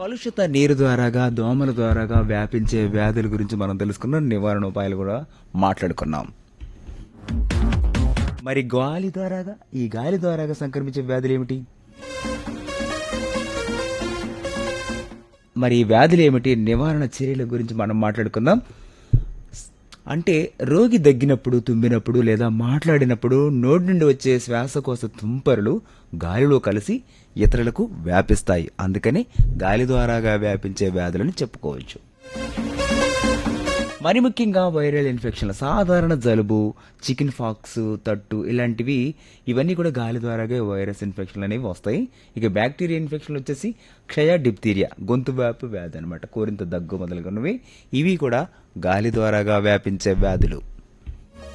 కలుషిత నీరు ద్వారాగా దోమల ద్వారాగా వ్యాపించే వ్యాధుల గురించి మనం తెలుసుకున్నాం నివారణ ఉపాయాలు కూడా మాట్లాడుకున్నాం మరి గాలి ద్వారాగా ఈ గాలి ద్వారాగా సంక్రమించే వ్యాధులు ఏమిటి మరి ఈ వ్యాధులు ఏమిటి నివారణ చర్యల గురించి మనం మాట్లాడుకుందాం అంటే రోగి దగ్గినప్పుడు తుమ్మినప్పుడు లేదా మాట్లాడినప్పుడు నోటి నుండి వచ్చే శ్వాసకోశ తుంపరులు గాలిలో కలిసి ఇతరులకు వ్యాపిస్తాయి అందుకని గాలి ద్వారాగా వ్యాపించే వ్యాధులని చెప్పుకోవచ్చు మరి ముఖ్యంగా వైరల్ ఇన్ఫెక్షన్లు సాధారణ జలుబు చికెన్ ఫాక్స్ తట్టు ఇలాంటివి ఇవన్నీ కూడా గాలి ద్వారాగా వైరస్ ఇన్ఫెక్షన్లు అనేవి వస్తాయి ఇక బ్యాక్టీరియా ఇన్ఫెక్షన్లు వచ్చేసి క్షయ డిప్తీరియా గొంతు వ్యాపు వ్యాధి అనమాట కోరింత దగ్గు మొదలగున్నవి ఇవి కూడా గాలి ద్వారాగా వ్యాపించే వ్యాధులు